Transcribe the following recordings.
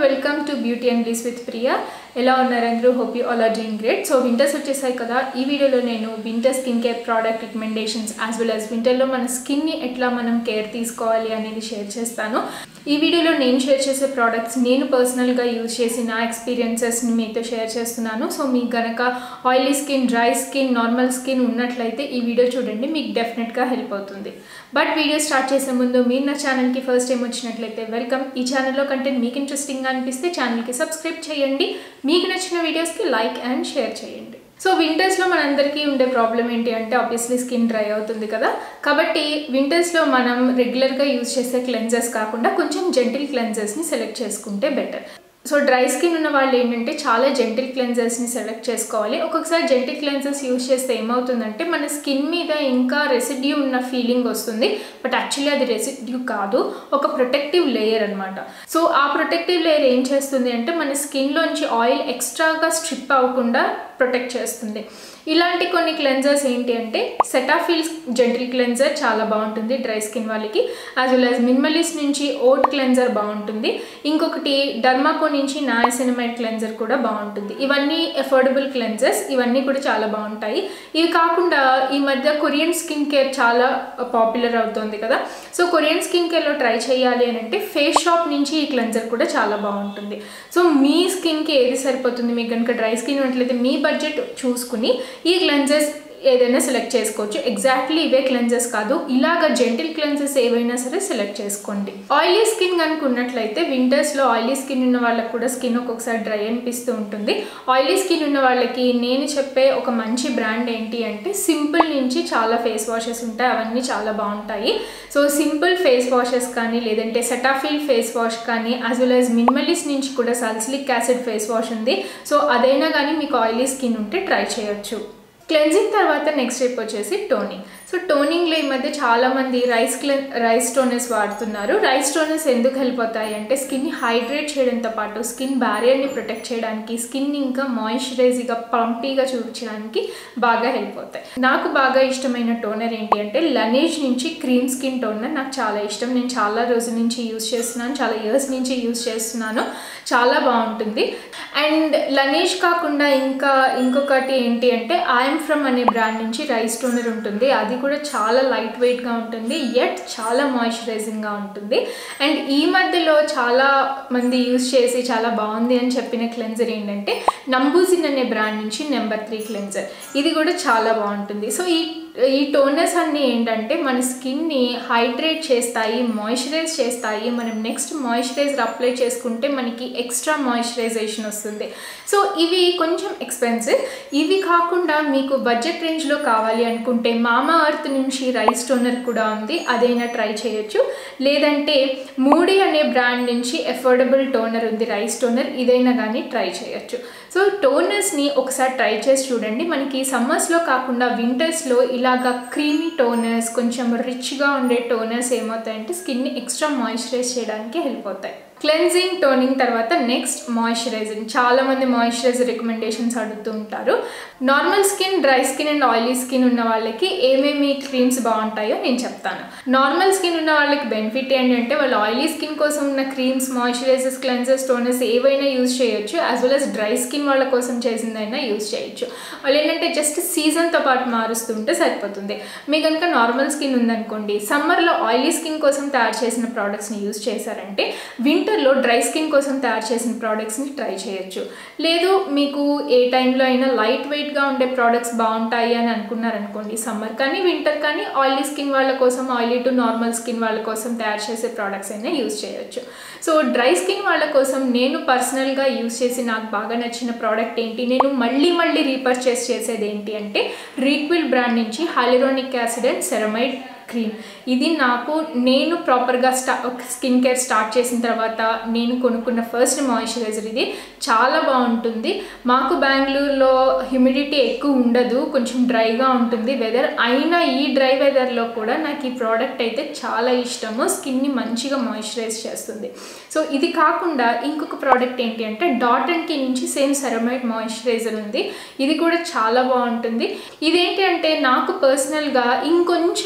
welcome to beauty and bliss with Priya ఎలా ఉన్నారు అందరూ hope you all are doing great so winters వచ్చేసాయి కదా ఈ వీడియోలో నేను winter skin care product recommendations as well as వింటర్లో మన స్కిన్ని ఎట్లా మనం కేర్ తీసుకోవాలి అనేది షేర్ చేస్తాను ఈ వీడియోలో నేను షేర్ చేసే ప్రోడక్ట్స్ నేను పర్సనల్గా యూజ్ చేసి నా ఎక్స్పీరియన్సెస్ని మీతో షేర్ చేస్తున్నాను సో మీకు గనక oily skin dry skin normal skin ఉన్నట్లయితే ఈ వీడియో చూడండి మీకు డెఫినెట్గా హెల్ప్ అవుతుంది బట్ వీడియో స్టార్ట్ చేసే ముందు మీరు నా ఛానల్కి ఫస్ట్ టైం వచ్చినట్లయితే వెల్కమ్ ఈ ఛానల్లో కంటెంట్ మీకు ఇంట్రెస్టింగ్గా అనిపిస్తే ఛానల్కి సబ్స్క్రైబ్ చేయండి మీకు నచ్చిన వీడియోస్కి లైక్ అండ్ షేర్ చేయండి సో వింటర్స్లో మనందరికీ ఉండే ప్రాబ్లం ఏంటి అంటే ఆబ్వియస్లీ స్కిన్ డ్రై అవుతుంది కదా కాబట్టి వింటర్స్లో మనం రెగ్యులర్గా యూజ్ చేసే క్లెన్జర్స్ కాకుండా కొంచెం జెంటిల్ క్లెన్జర్స్ని సెలెక్ట్ చేసుకుంటే బెటర్ సో డ్రై స్కిన్ ఉన్న వాళ్ళు ఏంటంటే చాలా జెంటిల్ క్లెన్జర్స్ని సెలెక్ట్ చేసుకోవాలి ఒక్కొక్కసారి జెంటిల్ క్లెన్జర్స్ యూజ్ చేస్తే ఏమవుతుందంటే మన స్కిన్ మీద ఇంకా రెసిడ్యూ ఉన్న ఫీలింగ్ వస్తుంది బట్ యాక్చువల్లీ అది రెసిడ్యూ కాదు ఒక ప్రొటెక్టివ్ లేయర్ అనమాట సో ఆ ప్రొటెక్టివ్ లేయర్ ఏం చేస్తుంది అంటే మన స్కిన్లోంచి ఆయిల్ ఎక్స్ట్రాగా స్ట్రిప్ అవ్వకుండా ప్రొటెక్ట్ చేస్తుంది ఇలాంటి కొన్ని క్లెన్జర్స్ ఏంటి అంటే సెటాఫిల్ జెంటిల్ క్లెన్జర్ చాలా బాగుంటుంది డ్రై స్కిన్ వాళ్ళకి యాజ్ వెల్ యాజ్ మినిమలిస్ నుంచి ఓట్ క్లెన్జర్ బాగుంటుంది ఇంకొకటి డర్మాకో నుంచి నాయసినమైడ్ క్లెన్జర్ కూడా బాగుంటుంది ఇవన్నీ అఫోర్డబుల్ క్లెన్జర్స్ ఇవన్నీ కూడా చాలా బాగుంటాయి ఇవి కాకుండా ఈ మధ్య కొరియన్ స్కిన్ కేర్ చాలా పాపులర్ అవుతుంది కదా సో కొరియన్ స్కిన్ కేర్లో ట్రై చేయాలి అని అంటే ఫేస్ షాప్ నుంచి ఈ క్లెన్జర్ కూడా చాలా బాగుంటుంది సో మీ స్కిన్కి ఏది సరిపోతుంది మీకు కనుక డ్రై స్కిన్ ఉన్నట్లయితే మీ బడ్జెట్ చూసుకుని ఈ క్లెన్జర్స్ ఏదైనా సెలెక్ట్ చేసుకోవచ్చు ఎగ్జాక్ట్లీ ఇవే క్లెన్జెస్ కాదు ఇలాగ జెంటిల్ క్లెన్జెస్ ఏవైనా సరే సెలెక్ట్ చేసుకోండి ఆయిలీ స్కిన్ కనుక ఉన్నట్లయితే వింటర్స్లో ఆయిలీ స్కిన్ ఉన్న వాళ్ళకి కూడా స్కిన్ ఒక్కొక్కసారి డ్రై అనిపిస్తూ ఉంటుంది ఆయిలీ స్కిన్ ఉన్న వాళ్ళకి నేను చెప్పే ఒక మంచి బ్రాండ్ ఏంటి అంటే సింపుల్ నుంచి చాలా ఫేస్ వాషెస్ ఉంటాయి అవన్నీ చాలా బాగుంటాయి సో సింపుల్ ఫేస్ వాషెస్ కానీ లేదంటే సెటాఫిల్ ఫేస్ వాష్ కానీ యాజ్ వెల్ యాజ్ మినిమలిస్ నుంచి కూడా సల్సిలిక్ యాసిడ్ ఫేస్ వాష్ ఉంది సో అదైనా కానీ మీకు ఆయిలీ స్కిన్ ఉంటే ట్రై చేయొచ్చు క్లెన్జింగ్ తర్వాత నెక్స్ట్ స్టెప్ వచ్చేసి టోనింగ్ సో టోనింగ్లో ఈ మధ్య చాలామంది రైస్ క్లె రైస్ టోనర్స్ వాడుతున్నారు రైస్ టోనర్స్ ఎందుకు హెల్ప్ అవుతాయి అంటే స్కిన్ని హైడ్రేట్ చేయడంతో పాటు స్కిన్ బ్యారియర్ని ప్రొటెక్ట్ చేయడానికి స్కిన్ ఇంకా మాయిశ్చరైజ్గా పంపీగా చూపించడానికి బాగా హెల్ప్ అవుతాయి నాకు బాగా ఇష్టమైన టోనర్ ఏంటి అంటే లనేజ్ నుంచి క్రీమ్ స్కిన్ టోనర్ నాకు చాలా ఇష్టం నేను చాలా రోజుల నుంచి యూస్ చేస్తున్నాను చాలా ఇయర్స్ నుంచి యూస్ చేస్తున్నాను చాలా బాగుంటుంది అండ్ లనేజ్ కాకుండా ఇంకా ఇంకొకటి ఏంటి అంటే ఐఎమ్ ఫ్రమ్ అనే బ్రాండ్ నుంచి రైస్ టోనర్ ఉంటుంది అది కూడా చాలా లైట్ వెయిట్గా ఉంటుంది ఎట్ చాలా మాయిశ్చరైజింగ్గా ఉంటుంది అండ్ ఈ మధ్యలో చాలా మంది యూస్ చేసి చాలా బాగుంది అని చెప్పిన క్లెన్జర్ ఏంటంటే నంబూజిన్ అనే బ్రాండ్ నుంచి నెంబర్ త్రీ క్లెన్జర్ ఇది కూడా చాలా బాగుంటుంది సో ఈ ఈ టోనర్స్ అన్నీ ఏంటంటే మన స్కిన్ని హైడ్రేట్ చేస్తాయి మాయిశ్చరైజ్ చేస్తాయి మనం నెక్స్ట్ మాయిశ్చరైజర్ అప్లై చేసుకుంటే మనకి ఎక్స్ట్రా మాయిశ్చరైజేషన్ వస్తుంది సో ఇవి కొంచెం ఎక్స్పెన్సివ్ ఇవి కాకుండా మీకు బడ్జెట్ రేంజ్లో కావాలి అనుకుంటే మామా అర్త్ నుంచి రైస్ టోనర్ కూడా ఉంది అదైనా ట్రై చేయొచ్చు లేదంటే మూడీ అనే బ్రాండ్ నుంచి ఎఫోర్డబుల్ టోనర్ ఉంది రైస్ టోనర్ ఇదైనా కానీ ట్రై చేయొచ్చు సో టోనర్స్ని ఒకసారి ట్రై చేసి చూడండి మనకి సమ్మర్స్లో కాకుండా వింటర్స్లో ఇలాగా క్రీమీ టోనర్స్ కొంచెం రిచ్గా ఉండే టోనర్స్ ఏమవుతాయంటే స్కిన్ని ఎక్స్ట్రా మాయిశ్చరైజ్ చేయడానికి హెల్ప్ అవుతాయి క్లెన్జింగ్ టోనింగ్ తర్వాత నెక్స్ట్ మాయిశ్చరైజింగ్ చాలా మంది మాయిశ్చరైజర్ రికమెండేషన్స్ అడుగుతూ ఉంటారు normal skin dry skin and oily skin ఉన్న వాళ్ళకి ఏమేమి క్రీమ్స్ బాగుంటాయో నేను చెప్తాను నార్మల్ స్కిన్ ఉన్న వాళ్ళకి బెనిఫిట్ ఏంటంటే వాళ్ళు ఆయిలీ స్కిన్ కోసం ఉన్న క్రీమ్స్ మాయిశ్చరైజర్స్ క్లెన్జర్స్ టోనర్స్ ఏవైనా యూజ్ చేయొచ్చు as well as dry skin వాళ్ళ కోసం చేసిందైనా యూజ్ చేయొచ్చు వాళ్ళు ఏంటంటే జస్ట్ సీజన్తో పాటు మారుస్తుంటే సరిపోతుంది మీ కనుక నార్మల్ స్కిన్ ఉందనుకోండి సమ్మర్లో ఆయిలీ స్కిన్ కోసం తయారు చేసిన ప్రోడక్ట్స్ని యూజ్ చేశారంటే వింటర్ వింటర్లో డ్రై స్కిన్ కోసం తయారు చేసిన ప్రోడక్ట్స్ని ట్రై చేయొచ్చు లేదు మీకు ఏ టైంలో అయినా లైట్ వెయిట్గా ఉండే ప్రోడక్ట్స్ బాగుంటాయి అని అనుకున్నారనుకోండి సమ్మర్ కానీ వింటర్ కానీ ఆయిలీ స్కిన్ వాళ్ళ కోసం ఆయిలీ టు నార్మల్ స్కిన్ వాళ్ళ కోసం తయారు చేసే ప్రోడక్ట్స్ అయినా యూజ్ చేయొచ్చు సో డ్రై స్కిన్ వాళ్ళ కోసం నేను పర్సనల్గా యూజ్ చేసి నాకు బాగా నచ్చిన ప్రోడక్ట్ ఏంటి నేను మళ్ళీ మళ్ళీ రీపర్చేస్ చేసేది ఏంటి అంటే రీక్విల్ బ్రాండ్ నుంచి hyaluronic acid and ceramide cream ఇది నాకు నేను ప్రాపర్గా స్టా స్కిన్ కేర్ స్టార్ట్ చేసిన తర్వాత నేను కొనుక్కున్న ఫస్ట్ మాయిశ్చరైజర్ ఇది చాలా బాగుంటుంది మాకు బెంగళూరులో హ్యూమిడిటీ ఎక్కువ ఉండదు కొంచెం డ్రైగా ఉంటుంది వెదర్ అయినా ఈ డ్రై వెదర్లో కూడా నాకు ఈ ప్రోడక్ట్ అయితే చాలా ఇష్టము స్కిన్ని మంచిగా మాయిశ్చరైజ్ చేస్తుంది సో ఇది కాకుండా ఇంకొక ప్రోడక్ట్ ఏంటి అంటే డాట్ అండ్ కి నుంచి సేమ్ సెరమైడ్ మాయిశ్చరైజర్ ఉంది ఇది కూడా చాలా బాగుంటుంది ఇదేంటి అంటే నాకు పర్సనల్గా ఇంకొంచెం ఎక్కువ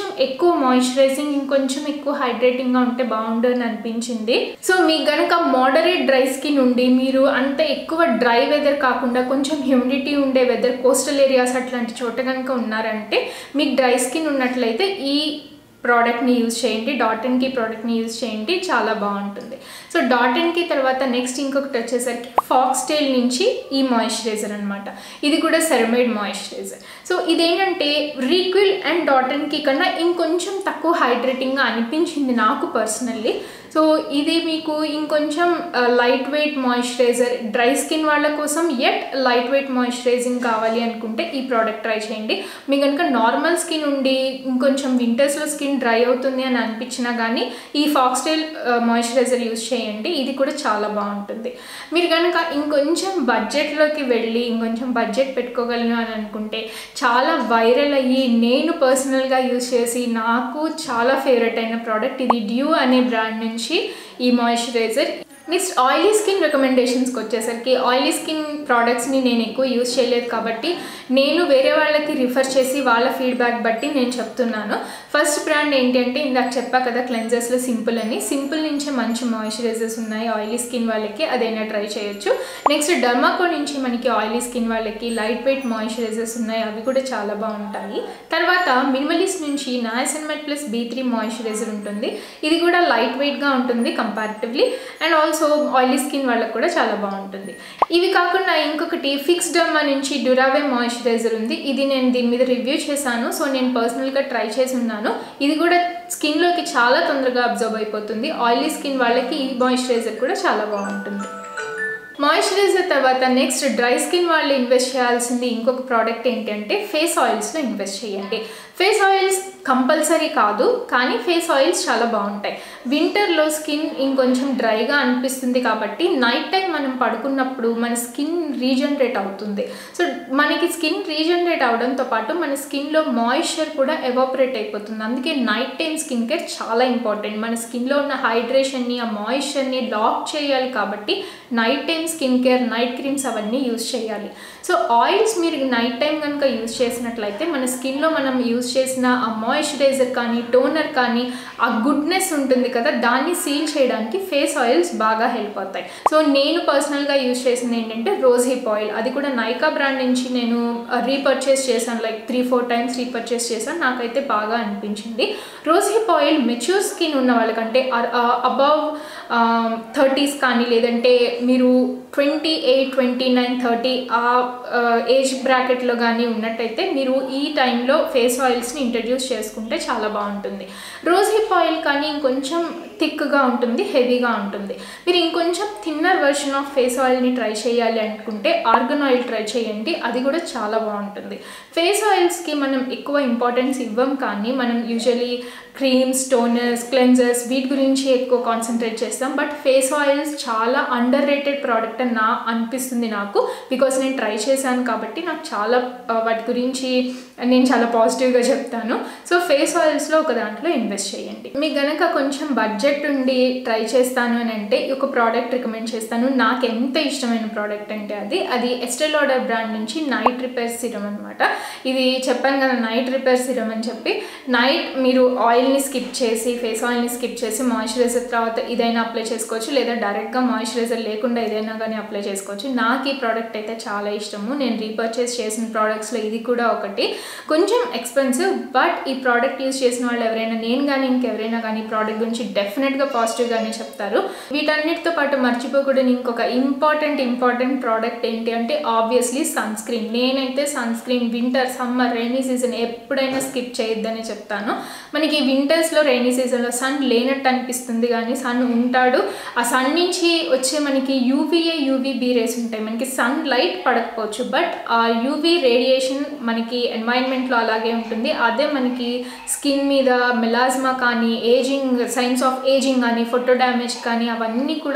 ఎక్కువ మాయిశ్చరైజింగ్ ఇంకొంచెం ఎక్కువ హైడ్రేటింగ్గా ఉంటే బాగుండు అని అనిపించింది సో మీకు గనక మోడరేట్ డ్రై స్కిన్ ఉండి మీరు అంత ఎక్కువ డ్రై వెదర్ కాకుండా కొంచెం హ్యూమిడిటీ ఉండే వెదర్ కోస్టల్ ఏరియాస్ అట్లాంటి చోట కనుక ఉన్నారంటే మీకు డ్రై స్కిన్ ఉన్నట్లయితే ఈ ప్రోడక్ట్ని యూజ్ చేయండి డాట్ అండ్కి ప్రోడక్ట్ని యూజ్ చేయండి చాలా బాగుంటుంది సో డాట్ అండ్కి తర్వాత నెక్స్ట్ ఇంకొకటి వచ్చేసరికి ఫాక్స్ టైల్ నుంచి ఈ మాయిశ్చరైజర్ అనమాట ఇది కూడా సెరమైడ్ మాయిశ్చరైజర్ సో ఇదేంటంటే రీక్విల్ అండ్ డాట్ అండ్కి కన్నా ఇంకొంచెం తక్కువ హైడ్రేటింగ్గా అనిపించింది నాకు పర్సనల్లీ సో ఇది మీకు ఇంకొంచెం lightweight moisturiser dry skin వాళ్ళ కోసం ఎట్ లైట్ వెయిట్ మాయిశ్చరైజింగ్ కావాలి అనుకుంటే ఈ ప్రోడక్ట్ ట్రై చేయండి మీ కనుక నార్మల్ స్కిన్ ఉండి ఇంకొంచెం వింటర్స్లో స్కిన్ డ్రై అవుతుంది అని అనిపించినా కానీ ఈ ఫాక్స్టైల్ మాయిశ్చరైజర్ యూస్ చేయండి ఇది కూడా చాలా బాగుంటుంది మీరు కనుక ఇంకొంచెం బడ్జెట్లోకి వెళ్ళి ఇంకొంచెం బడ్జెట్ పెట్టుకోగలను అని అనుకుంటే చాలా వైరల్ అయ్యి నేను పర్సనల్గా యూస్ చేసి నాకు చాలా ఫేవరెట్ అయిన ప్రోడక్ట్ ఇది డ్యూ అనే బ్రాండ్ నుంచి ఈ మాయిశ్చరైజర్ నెక్స్ట్ ఆయిలీ స్కిన్ రికమెండేషన్స్కి వచ్చేసరికి ఆయిలీ స్కిన్ ప్రోడక్ట్స్ని నేను ఎక్కువ యూజ్ చేయలేదు కాబట్టి నేను వేరే వాళ్ళకి రిఫర్ చేసి వాళ్ళ ఫీడ్బ్యాక్ బట్టి నేను చెప్తున్నాను ఫస్ట్ బ్రాండ్ ఏంటి అంటే ఇందాక చెప్పా కదా క్లెన్జర్స్లో సింపుల్ అని సింపుల్ నుంచే మంచి మాయిశ్చరైజర్స్ ఉన్నాయి ఆయిలీ స్కిన్ వాళ్ళకి అదైనా ట్రై చేయొచ్చు నెక్స్ట్ డర్మాకో నుంచి మనకి ఆయిలీ స్కిన్ వాళ్ళకి లైట్ వెయిట్ మాయిశ్చరైజర్స్ ఉన్నాయి అవి కూడా చాలా బాగుంటాయి తర్వాత మినిమలిస్ట్ నుంచి niacinamide plus B three moisturiser ఉంటుంది ఇది కూడా లైట్ వెయిట్గా ఉంటుంది comparatively and also oily skin వాళ్ళకి కూడా చాలా బాగుంటుంది ఇవి కాకుండా ఇంకొకటి ఫిక్స్ డర్మా నుంచి డ్యూరావే మాయిశ్చరైజర్ ఉంది ఇది నేను దీని మీద రివ్యూ చేశాను సో నేను పర్సనల్గా ట్రై చేసి ఉన్నాను ఇది కూడా స్కిన్లోకి చాలా తొందరగా అబ్జర్వ్ అయిపోతుంది ఆయిలీ స్కిన్ వాళ్ళకి ఈ మాయిశ్చరైజర్ కూడా చాలా బాగుంటుంది మాయిశ్చరైజర్ తర్వాత నెక్స్ట్ డ్రై స్కిన్ వాళ్ళు ఇన్వెస్ట్ చేయాల్సింది ఇంకొక ప్రోడక్ట్ ఏంటంటే ఫేస్ ఆయిల్స్లో ఇన్వెస్ట్ చేయండి ఫేస్ ఆయిల్స్ కంపల్సరీ కాదు కానీ ఫేస్ ఆయిల్స్ చాలా బాగుంటాయి వింటర్లో స్కిన్ ఇంకొంచెం డ్రైగా అనిపిస్తుంది కాబట్టి నైట్ టైం మనం పడుకున్నప్పుడు మన స్కిన్ రీజనరేట్ అవుతుంది సో మనకి స్కిన్ రీజనరేట్ అవడంతో పాటు మన స్కిన్లో మాయిశ్చర్ కూడా ఎవాపరేట్ అయిపోతుంది అందుకే నైట్ టైం స్కిన్ కేర్ చాలా ఇంపార్టెంట్ మన స్కిన్లో ఉన్న హైడ్రేషన్ని ఆ మాయిశ్చర్ని లాక్ చేయాలి కాబట్టి night time skin care night creams అవన్నీ యూస్ చేయాలి సో ఆయిల్స్ మీరు నైట్ టైం కనుక యూస్ చేసినట్లయితే మన స్కిన్లో మనం యూస్ చేసిన ఆ మాయిశ్చరైజర్ కానీ టోనర్ కానీ ఆ గుడ్నెస్ ఉంటుంది కదా దాన్ని సీల్ చేయడానికి ఫేస్ ఆయిల్స్ బాగా హెల్ప్ అవుతాయి సో నేను పర్సనల్గా యూస్ చేసింది ఏంటంటే రోజ్ హిప్ ఆయిల్ అది కూడా నైకా బ్రాండ్ నుంచి నేను రీపర్చేస్ చేశాను like three four times repurchase చేశాను నాకైతే బాగా అనిపించింది rose hip oil mature skin ఉన్న వాళ్ళకంటే అబవ్ థర్టీస్ కానీ లేదంటే మీరు twenty eight twenty nine thirty ఆ ఏజ్ బ్రాకెట్లో కానీ ఉన్నట్టయితే మీరు ఈ టైంలో ఫేస్ ఆయిల్స్ని ఇంట్రడ్యూస్ చేసుకుంటే చాలా బాగుంటుంది రోజ్ హిప్ ఆయిల్ కానీ ఇంకొంచెం థిక్గా ఉంటుంది హెవీగా ఉంటుంది మీరు ఇంకొంచెం థిన్నర్ వెర్షన్ ఆఫ్ ఫేస్ ఆయిల్ని ట్రై చేయాలి అనుకుంటే ఆర్గన్ ఆయిల్ ట్రై చేయండి అది కూడా చాలా బాగుంటుంది ఫేస్ ఆయిల్స్కి మనం ఎక్కువ ఇంపార్టెన్స్ ఇవ్వం కానీ మనం యూజువలీ క్రీమ్స్ టోనర్స్ క్లెన్జర్స్ వీటి గురించి ఎక్కువ కాన్సన్ట్రేట్ చేస్తాం బట్ ఫేస్ ఆయిల్స్ చాలా అండర్ రేటెడ్ ప్రోడక్ట్ అని నా అనిపిస్తుంది నాకు బికాస్ నేను ట్రై చేశాను కాబట్టి నాకు చాలా వాటి గురించి నేను చాలా పాజిటివ్గా చెప్తాను సో ఫేస్ ఆయిల్స్లో ఒక దాంట్లో ఇన్వెస్ట్ చేయండి మీకు గనక కొంచెం బడ్జెట్ ఉండి ట్రై చేస్తాను అని అంటే ఒక ప్రోడక్ట్ రికమెండ్ చేస్తాను నాకు ఎంత ఇష్టమైన ప్రోడక్ట్ అంటే అది అది ఎస్టెలాడర్ బ్రాండ్ నుంచి నైట్ రిపేర్ సిరం అనమాట ఇది చెప్పాను కదా నైట్ రిపేర్ సిరం అని చెప్పి నైట్ మీరు ఆయిల్ని స్కిప్ చేసి ఫేస్ ఆయిల్ని స్కిప్ చేసి మాయిశ్చరైజర్ తర్వాత ఇదైనా అప్లై చేసుకోవచ్చు లేదా డైరెక్ట్గా మాయిశ్చరైజర్ లేకుండా ఏదైనా కానీ అప్లై చేసుకోవచ్చు నాకు ఈ ప్రోడక్ట్ అయితే చాలా ఇష్టము నేను రీపర్చేస్ చేసిన ప్రోడక్ట్స్లో ఇది కూడా ఒకటి కొంచెం ఎక్స్పెన్సివ్ బట్ ఈ ప్రోడక్ట్ యూస్ చేసిన వాళ్ళు ఎవరైనా నేను కానీ ఇంకెవరైనా కానీ ప్రోడక్ట్ గురించి డెఫినెట్గా పాజిటివ్గానే చెప్తారు వీటన్నిటితో పాటు మర్చిపోకూడని ఇంకొక ఇంపార్టెంట్ ఇంపార్టెంట్ ప్రోడక్ట్ ఏంటి అంటే ఆబ్వియస్లీ సన్ స్క్రీన్ నేనైతే sunscreen winter summer rainy season ఎప్పుడైనా స్కిప్ చేయొద్దని చెప్తాను మనకి వింటర్స్లో రైనీ సీజన్లో సన్ లేనట్టు అనిపిస్తుంది కానీ సన్ ఉంటాడు ఆ సన్ నుంచి వచ్చే మనకి యూవీఏ యూవీబీ రేస్ ఉంటాయి మనకి సన్ లైట్ పడకపోవచ్చు బట్ ఆ యూవీ రేడియేషన్ మనకి ఎన్వైర్న్మెంట్లో అలాగే ఉంటుంది అదే మనకి స్కిన్ మీద మెలాజ్మా కానీ ఏజింగ్ సైన్స్ ఆఫ్ ఏజింగ్ కానీ ఫోటో డ్యామేజ్ కానీ అవన్నీ కూడా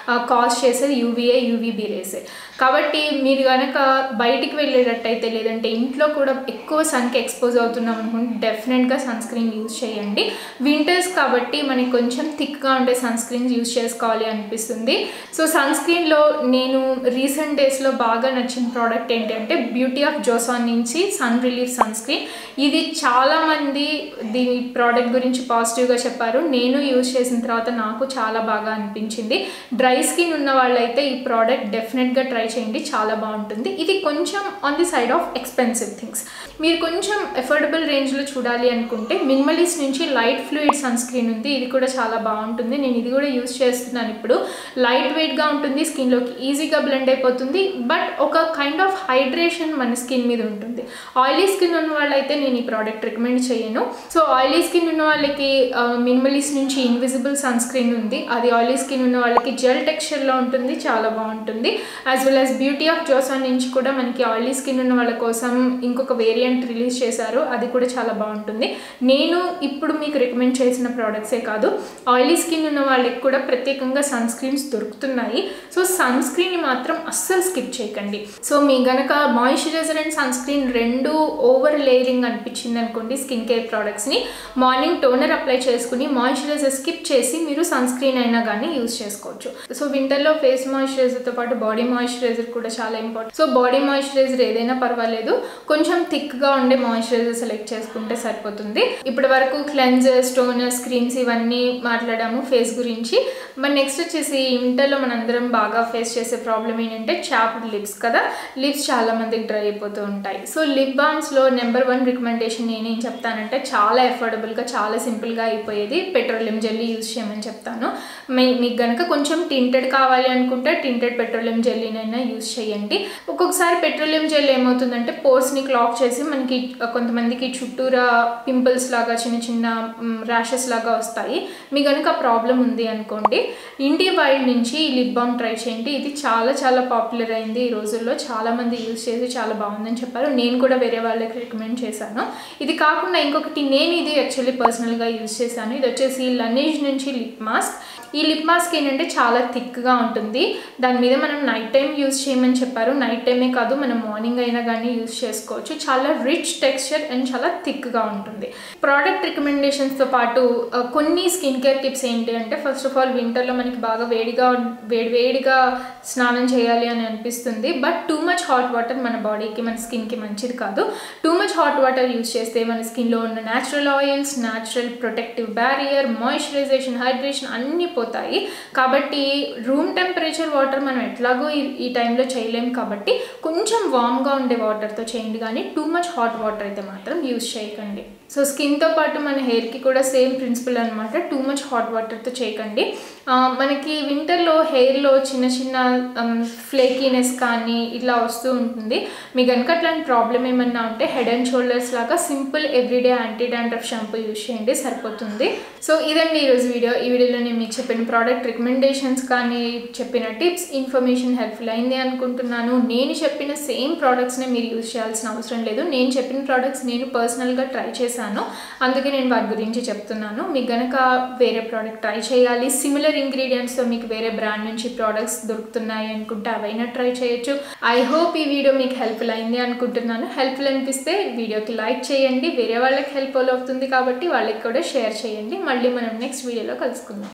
కాజ్ చేసేది యూవీఏ యూవీబీ రేసే కాబట్టి మీరు కనుక బయటికి వెళ్ళేటట్టయితే లేదంటే ఇంట్లో కూడా ఎక్కువ సన్కి ఎక్స్పోజ్ అవుతున్నాం అనుకుంటే డెఫినెట్గా సన్ స్క్రీన్ యూజ్ చేయండి వింటర్స్ కాబట్టి మనకి కొంచెం థిక్గా ఉండే సన్ స్క్రీన్స్ యూజ్ చేసుకోవాలి అనిపిస్తుంది సో సన్ స్క్రీన్లో నేను రీసెంట్ డేస్లో బాగా నచ్చిన ప్రోడక్ట్ ఏంటంటే బ్యూటీ ఆఫ్ జోసాన్ నుంచి సన్ రిలీఫ్ సన్ స్క్రీన్ ఇది చాలామంది దీని ప్రోడక్ట్ గురించి పాజిటివ్గా చెప్పారు నేను యూజ్ చేసిన తర్వాత నాకు చాలా బాగా అనిపించింది డ్రై స్కిన్ ఉన్న వాళ్ళైతే ఈ ప్రోడక్ట్ డెఫినెట్గా ట్రై చేయండి చాలా బాగుంటుంది ఇది కొంచెం on the side of expensive things మీరు కొంచెం ఎఫోర్డబుల్ రేంజ్లో చూడాలి అనుకుంటే మినిమలిస్ట్ నుంచి లైట్ ఫ్లూయిడ్ సన్ స్క్రీన్ ఉంది ఇది కూడా చాలా బాగుంటుంది నేను ఇది కూడా యూజ్ చేస్తున్నాను ఇప్పుడు లైట్ వెయిట్గా ఉంటుంది స్కిన్లోకి ఈజీగా బ్లెండ్ అయిపోతుంది బట్ ఒక కైండ్ ఆఫ్ హైడ్రేషన్ మన స్కిన్ మీద ఉంటుంది ఆయిలీ స్కిన్ ఉన్న వాళ్ళైతే నేను ఈ ప్రోడక్ట్ రికమెండ్ చేయను సో ఆయిలీ స్కిన్ ఉన్న వాళ్ళకి మినిమలిస్ట్ నుంచి ఇన్విజిబుల్ సన్ స్క్రీన్ ఉంది అది ఆయిలీ స్కిన్ ఉన్న వాళ్ళకి జెల్ టెక్స్చర్లో ఉంటుంది చాలా బాగుంటుంది as well as beauty of Joseon నుంచి కూడా మనకి ఆయిలీ స్కిన్ ఉన్న వాళ్ళ కోసం ఇంకొక వేరియంట్ రిలీజ్ చేశారు అది కూడా చాలా బాగుంటుంది నేను ఇప్పుడు మీకు రికమెండ్ చేసిన ప్రోడక్ట్సే కాదు ఆయిలీ స్కిన్ ఉన్న వాళ్ళకి కూడా ప్రత్యేకంగా సన్ స్క్రీన్స్ దొరుకుతున్నాయి సో సన్ స్క్రీన్ మాత్రం అస్సలు స్కిప్ చేయకండి సో మీ గనక మాయిశ్చరైజర్ అండ్ సన్ స్క్రీన్ రెండు ఓవర్ లేయరింగ్ అనిపించింది అనుకోండి స్కిన్ కేర్ ప్రోడక్ట్స్ని మార్నింగ్ టోనర్ అప్లై చేసుకుని మాయిశ్చరైజర్ స్కిప్ చేసి మీరు సన్ స్క్రీన్ అయినా కానీ యూస్ చేసుకోవచ్చు సో వింటర్లో ఫేస్ మాయిశ్చరైజర్తో పాటు బాడీ మాయిశ్చరైజర్ కూడా చాలా ఇంపార్టెంట్ సో బాడీ మాయిశ్చరైజర్ ఏదైనా పర్వాలేదు కొంచెం థిక్గా ఉండే మాయిశ్చరైజర్ సెలెక్ట్ చేసుకుంటే సరిపోతుంది ఇప్పటి వరకు క్లెన్జర్స్ టోనర్స్ క్రీమ్స్ ఇవన్నీ మాట్లాడాము ఫేస్ గురించి మరి నెక్స్ట్ వచ్చేసి వింటర్లో మనందరం బాగా ఫేస్ చేసే ప్రాబ్లం ఏంటంటే చాప్డ్ లిప్స్ కదా లిప్స్ చాలా మందికి డ్రై అయిపోతూ ఉంటాయి సో లిప్ బామ్స్లో నెంబర్ వన్ రికమెండేషన్ నేనేం చెప్తానంటే చాలా ఎఫోర్డబుల్గా చాలా సింపుల్గా అయిపోయేది పెట్రోలియం జెల్లీ యూజ్ చేయమని చెప్తాను మీ మీకు కనుక కొంచెం టింటెడ్ కావాలి అనుకుంటే టింటెడ్ పెట్రోలియం జెల్లీనైనా యూజ్ చేయండి ఒక్కొక్కసారి పెట్రోలియం జెల్ ఏమవుతుందంటే పోర్స్ని క్లాక్ చేసి మనకి కొంతమందికి చుట్టూరా పింపుల్స్ లాగా చిన్న చిన్న ర్యాషెస్ లాగా వస్తాయి మీ కనుక ప్రాబ్లం ఉంది అనుకోండి ఇండి వైల్డ్ నుంచి ఈ లిప్ బామ్ ట్రై చేయండి ఇది చాలా చాలా పాపులర్ అయింది ఈ రోజుల్లో చాలామంది యూజ్ చేసి చాలా బాగుందని చెప్పారు నేను కూడా వేరే వాళ్ళకి రికమెండ్ చేశాను ఇది కాకుండా ఇంకొకటి నేను ఇది యాక్చువల్లీ పర్సనల్గా యూజ్ చేశాను ఇది వచ్చేసి లనేజ్ నుంచి లిప్ మాస్క్ ఈ లిప్ మాస్క్ ఏంటంటే చాలా థిక్గా ఉంటుంది దాని మీద మనం నైట్ టైం యూజ్ చేయమని చెప్పారు నైట్ టైమే కాదు మనం మార్నింగ్ అయినా కానీ యూజ్ చేసుకోవచ్చు చాలా రిచ్ టెక్స్చర్ అండ్ చాలా థిక్గా ఉంటుంది ప్రోడక్ట్ రికమెండేషన్స్తో పాటు కొన్ని స్కిన్ కేర్ టిప్స్ ఏంటి అంటే ఫస్ట్ ఆఫ్ ఆల్ వింటర్లో మనకి బాగా వేడిగా వేడి వేడిగా స్నానం చేయాలి అని అనిపిస్తుంది but too much hot water మన బాడీకి మన స్కిన్కి మంచిది కాదు too much hot water use చేస్తే మన స్కిన్లో ఉన్న natural oils natural protective barrier moisturisation hydration అన్నీ పోతాయి కాబట్టి రూమ్ టెంపరేచర్ వాటర్ మనం ఎట్లాగో ఈ ఈ టైంలో చేయలేం కాబట్టి కొంచెం వామ్గా ఉండే వాటర్తో చేయండి కానీ టూ మచ్ హాట్ వాటర్ అయితే మాత్రం యూజ్ చేయకండి సో స్కిన్తో పాటు మన హెయిర్కి కూడా సేమ్ ప్రిన్సిపల్ అనమాట టూ మచ్ హాట్ వాటర్తో చేయకండి మనకి వింటర్లో హెయిర్లో చిన్న చిన్న ఫ్లేకీనెస్ కానీ ఇట్లా వస్తూ ఉంటుంది మీకు కనుక అట్లాంటి ప్రాబ్లం ఏమన్నా ఉంటే హెడ్ అండ్ షోల్డర్స్ లాగా simple everyday anti dandruff shampoo use చేయండి సరిపోతుంది సో ఇదండి ఈరోజు వీడియో ఈ వీడియోలో నేను మీకు చెప్పిన ప్రోడక్ట్ రికమెండేషన్స్ కానీ చెప్పిన టిప్స్ ఇన్ఫర్మేషన్ హెల్ప్ఫుల్ అయింది అనుకుంటున్నాను నేను చెప్పిన సేమ్ ప్రోడక్ట్స్ని మీరు యూజ్ చేయాల్సిన అవసరం లేదు నేను చెప్పిన ప్రోడక్ట్స్ నేను పర్సనల్గా ట్రై చేశాను అందుకే నేను వాటి గురించి చెప్తున్నాను మీకు గనక వేరే ప్రోడక్ట్ ట్రై చేయాలి సిమిలర్ ఇంగ్రీడియంట్స్తో మీకు వేరే బ్రాండ్ నుంచి ప్రోడక్ట్స్ దొరుకుతున్నాయి అనుకుంటే అవైనా ట్రై చేయొచ్చు ఐ హోప్ ఈ వీడియో మీకు హెల్ప్ఫుల్ అయింది అనుకుంటున్నాను హెల్ప్ఫుల్ అనిపిస్తే వీడియోకి లైక్ చేయండి వేరే వాళ్ళకి హెల్ప్ఫుల్ అవుతుంది కాబట్టి వాళ్ళకి కూడా షేర్ చేయండి మళ్ళీ మనం నెక్స్ట్ వీడియోలో కలుసుకుందాం